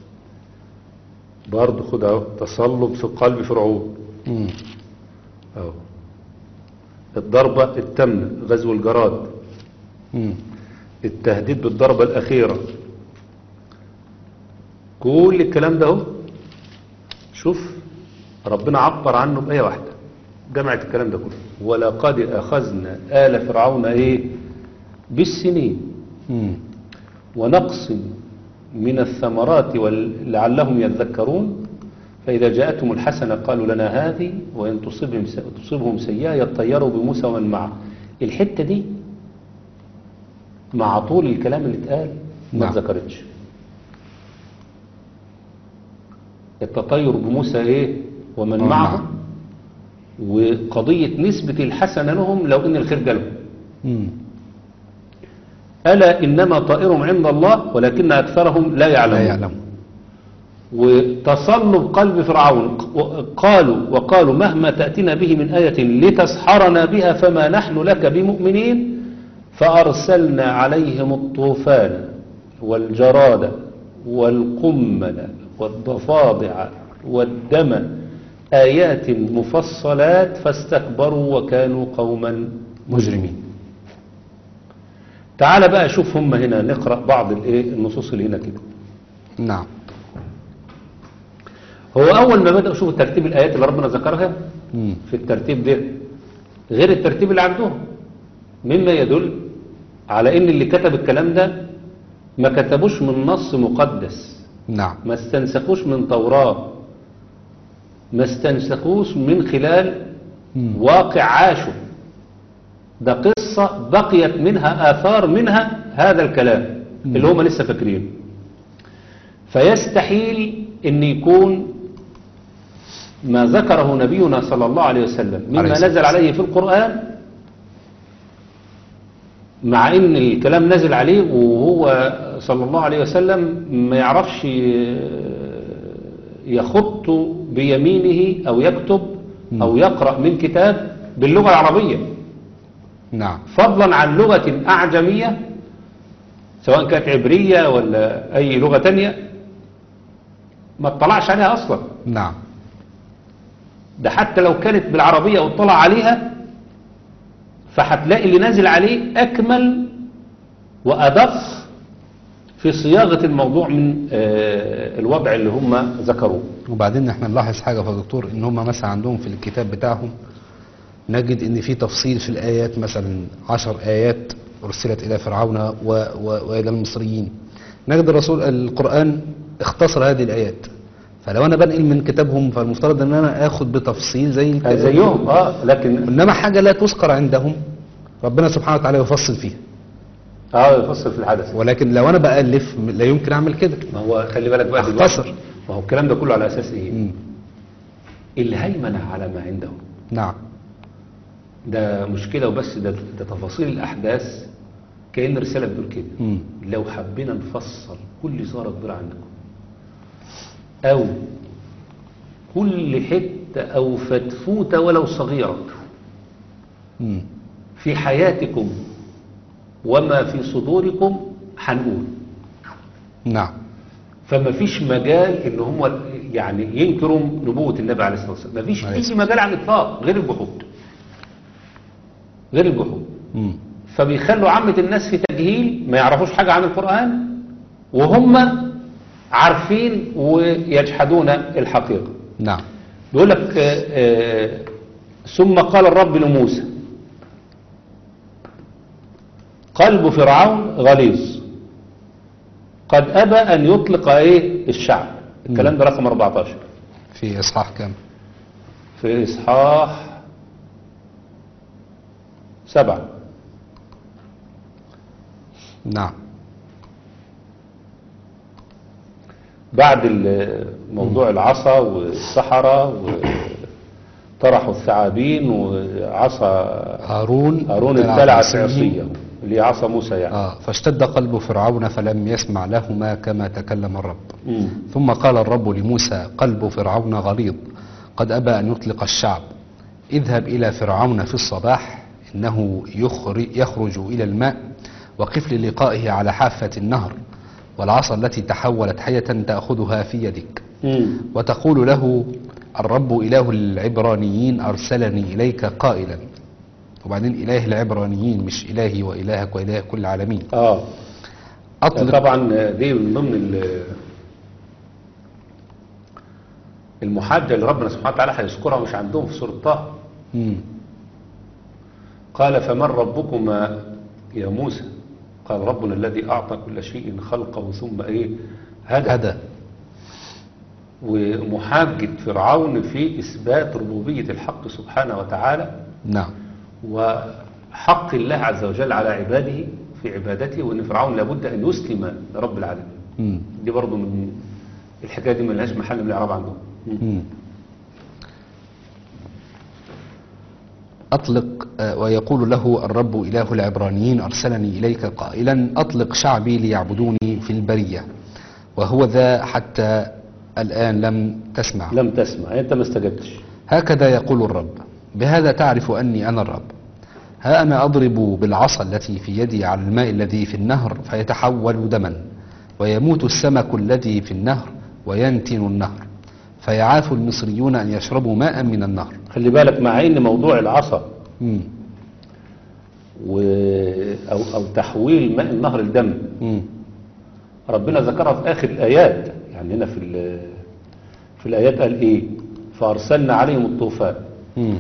برضه خد اهو تسلط في قلب فرعون مم. اهو الضربة التامنة غزو الجراد مم. التهديد بالضربة الأخيرة كل الكلام ده اهو شوف ربنا عبر عنه بآية واحدة جمعت الكلام ده كله ولقد أخذنا آل فرعون إيه بالسنين مم. ونقص من الثمرات ول- لعلهم يذكرون فإذا جاءتهم الحسنة قالوا لنا هذه وإن تصبهم, س- تصبهم سيئة يطيروا بموسى ومن معه الحتة دي مع طول الكلام اللي اتقال ما نعم. اتذكرتش التطير بموسى ايه ومن ومن معه معه. وقضية نسبة الحسنة لهم لو ان الخير جالهم مم. ألا إنما طائرهم عند الله ولكن أكثرهم لا يعلمون لا يعلمون. وتصلب قلب فرعون قالوا وقالوا مهما تأتنا به من آية لتسحرنا بها فما نحن لك بمؤمنين فأرسلنا عليهم الطوفان والجراد والقمل والضفادع والدم آيات مفصلات فاستكبروا وكانوا قوما مجرمين تعال بقى شوف هم هنا نقرأ بعض الإيه النصوص اللي هنا كده نعم هو أول ما بدأوا شوفوا ترتيب الآيات اللي ربنا ذكرها مم. في الترتيب ده غير الترتيب اللي عندهم مما يدل على ان اللي كتب الكلام ده ما كتبوش من نص مقدس نعم ما استنسخوش من توراة ما استنسخوش من خلال مم. واقع عاشوا ده قصة بقيت منها آثار منها هذا الكلام اللي هم لسه فاكرين فيستحيل ان يكون ما ذكره نبينا صلى الله عليه وسلم عليه مما الصلاة نزل عليه في القرآن مع ان الكلام نزل عليه وهو صلى الله عليه وسلم ما يعرفش يخط بيمينه او يكتب او يقرأ من كتاب باللغة العربية نعم فضلا عن لغة أعجمية سواء كانت عبرية ولا أي لغة تانية ما اطلعش عليها أصلا نعم ده حتى لو كانت بالعربية واطلع عليها فهتلاقي اللي نازل عليه أكمل وأدق في صياغة الموضوع من آه، الوضع اللي هم ذكروه وبعدين احنا نلاحظ حاجة يا دكتور ان هم مثلا عندهم في الكتاب بتاعهم نجد ان في تفصيل في الايات مثلا عشر ايات ارسلت الى فرعون و و والى المصريين نجد الرسول القرآن اختصر هذه الايات فلو انا بنقل من كتابهم فالمفترض ان انا اخد بتفصيل زي آه، الكتاب زيهم اه لكن انما حاجة لا تذكر عندهم ربنا سبحانه وتعالى يفصل فيها اه يفصل في الحدث ولكن لو انا بألف لا يمكن اعمل كده ما هو خلي بالك بقى دلوقتي. اختصر ما هو الكلام ده كله على أساس إيه مم. الهيمنة على ما عندهم نعم ده مشكلة وبس ده, ده تفاصيل الأحداث كأن رسالة بتقول كده مم. لو حبينا نفصل كل صورة كبيرة عندكم أو كل حتة أو فتفوتة ولو صغيرة مم. في حياتكم وما في صدوركم هنقول نعم فما فيش مجال ان هم يعني ينكروا نبوة النبي عليه الصلاة والسلام ما فيش عليه اي الصلاة مجال على الاطلاق غير الجحود غير الجحود مم. فبيخلوا عامة الناس في تجهيل ما يعرفوش حاجة عن القرآن وهم عارفين ويجحدون الحقيقة نعم بيقول لك آه، آه، ثم قال الرب لموسى قلب فرعون غليظ قد أبى أن يطلق إيه الشعب الكلام ده رقم 14 في اصحاح كام في إصحاح سبعة نعم بعد ال- موضوع العصا والسحرة وطرحوا الثعابين وعصا هارون هارون ابتلع ابتلعت بعصيه. عصيه اللي هي عصا موسى يعني آه فاشتد قلب فرعون فلم يسمع لهما كما تكلم الرب مم. ثم قال الرب لموسى قلب فرعون غليظ قد أبى أن يطلق الشعب اذهب إلى فرعون في الصباح إنه يخرج, يخرج إلى الماء وقف للقائه على حافة النهر والعصا التي تحولت حية تأخذها في يدك مم. وتقول له الرب إله العبرانيين أرسلني إليك قائلا وبعدين إله العبرانيين مش إلهي وإلهك وإله كل العالمين اه أطلق طبعا دي من ضمن ال- المحاجة اللي ربنا سبحانه وتعالى هيذكرها مش عندهم في سورة طه مم. قال فمن ربكما يا موسى قال ربنا الذي أعطى كل شيء خلقه ثم إيه هدى هدى ومحاجة فرعون في إثبات ربوبية الحق سبحانه وتعالى نعم وحق الله عز وجل على عباده في عبادته وأن فرعون لابد أن يسلم لرب العالمين مم. دي برضو من الحكاية دي ملهاش محل من الإعراب عندهم مم. أطلق آه، ويقول له الرب إله العبرانيين أرسلني إليك قائلا أطلق شعبي ليعبدوني في البرية وهو ذا حتى الآن لم تسمع لم تسمع أنت ما استجبتش هكذا يقول الرب بهذا تعرف أني أنا الرب ها أنا أضرب بالعصا التي في يدي على الماء الذي في النهر فيتحول دما ويموت السمك الذي في النهر وينتن النهر فيعاف المصريون أن يشربوا ماء من النهر خلي بالك مع ان موضوع العصا مم. و... أو... أو تحويل ماء النهر لدم مم. ربنا ذكرها في آخر الآيات يعني هنا في ال... في الآيات قال إيه فأرسلنا عليهم الطوفان مم.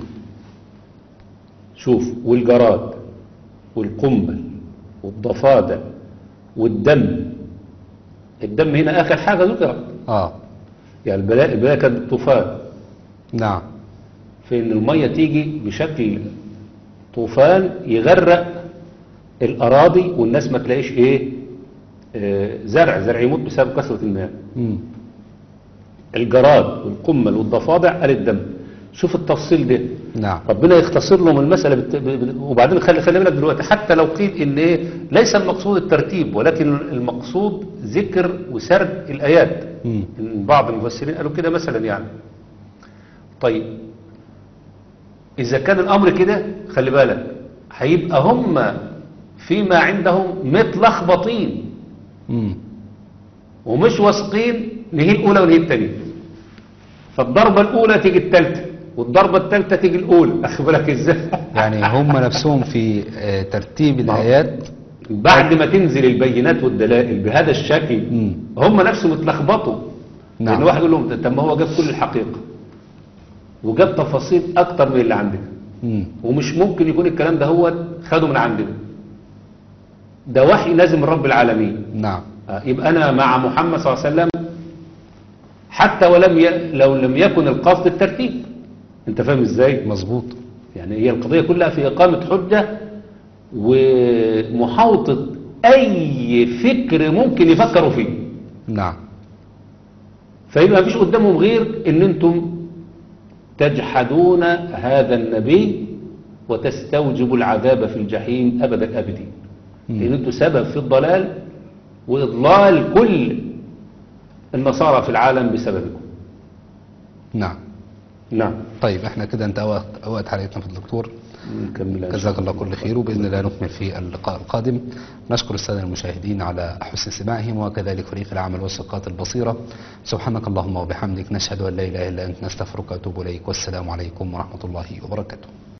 شوف والجراد والقنبل والضفادع والدم الدم هنا آخر حاجة ذكرت آه يعني البلاء البلاء كانت الطوفان نعم في ان المية تيجي بشكل طوفان يغرق الأراضي والناس ما تلاقيش إيه آه، زرع زرع يموت بسبب كثرة الماء مم. الجراد والقمل والضفادع قال الدم شوف التفصيل ده نعم ربنا يختصر لهم المسألة بت... ب- ب- وبعدين خلي خلي بالك دلوقتي حتى لو قيل ان ايه ليس المقصود الترتيب ولكن المقصود ذكر وسرد الآيات مم. إن بعض المفسرين قالوا كده مثلا يعني طيب إذا كان الأمر كده خلي بالك هيبقى هم فيما عندهم متلخبطين مم. ومش واثقين نهي الأولى ونهي الثانية فالضربة الأولى تيجي الثالثة والضربة الثالثة تيجي الأولى أخد بالك إزاي يعني هم نفسهم في آه، ترتيب الآيات بعد ما تنزل البينات والدلائل بهذا الشكل مم. هم نفسهم اتلخبطوا نعم. لأن واحد يقول لهم طب ما هو جاب كل الحقيقة وجاب تفاصيل أكتر من اللي عندنا مم. ومش ممكن يكون الكلام ده هو خده من عندنا ده وحي نازل من رب العالمين نعم آه، يبقى أنا مع محمد صلى الله عليه وسلم حتى ولم ي... لو لم يكن القصد الترتيب انت فاهم ازاي مظبوط يعني هي القضية كلها في إقامة حجة ومحاوطة أي فكر ممكن يفكروا فيه نعم فيبقى مفيش قدامهم غير ان انتم تجحدون هذا النبي وتستوجبوا العذاب في الجحيم أبد الآبدين مم. لأن انتم سبب في الضلال وإضلال كل النصارى في العالم بسببكم نعم نعم طيب احنا كده انت اوقت اوقت حلقتنا في الدكتور نكمل جزاك الله كل خير وباذن الله نكمل في اللقاء القادم نشكر الساده المشاهدين على حسن استماعهم وكذلك فريق العمل والثقات البصيره سبحانك اللهم وبحمدك نشهد ان لا اله الا انت نستغفرك ونتوب اليك والسلام عليكم ورحمه الله وبركاته